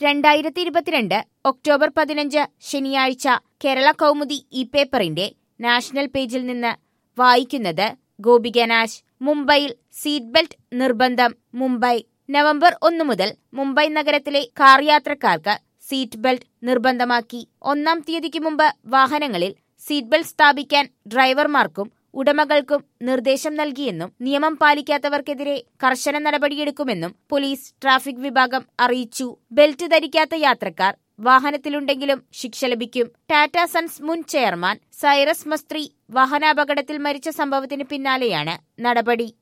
രണ്ടായിരത്തി ഇരുപത്തിരണ്ട് ഒക്ടോബർ പതിനഞ്ച് ശനിയാഴ്ച കേരള കൗമുദി ഈ പേപ്പറിന്റെ നാഷണൽ പേജിൽ നിന്ന് വായിക്കുന്നത് ഗോപിക നാശ് മുംബൈയിൽ സീറ്റ് ബെൽറ്റ് നിർബന്ധം മുംബൈ നവംബർ ഒന്ന് മുതൽ മുംബൈ നഗരത്തിലെ കാർ യാത്രക്കാർക്ക് സീറ്റ് ബെൽറ്റ് നിർബന്ധമാക്കി ഒന്നാം തീയതിക്ക് മുമ്പ് വാഹനങ്ങളിൽ സീറ്റ് ബെൽറ്റ് സ്ഥാപിക്കാൻ ഡ്രൈവർമാർക്കും ഉടമകൾക്കും നിർദ്ദേശം നൽകിയെന്നും നിയമം പാലിക്കാത്തവർക്കെതിരെ കർശന നടപടിയെടുക്കുമെന്നും പോലീസ് ട്രാഫിക് വിഭാഗം അറിയിച്ചു ബെൽറ്റ് ധരിക്കാത്ത യാത്രക്കാർ വാഹനത്തിലുണ്ടെങ്കിലും ശിക്ഷ ലഭിക്കും ടാറ്റ സൺസ് മുൻ ചെയർമാൻ സൈറസ് മസ്ത്രി വാഹനാപകടത്തിൽ മരിച്ച സംഭവത്തിന് പിന്നാലെയാണ് നടപടി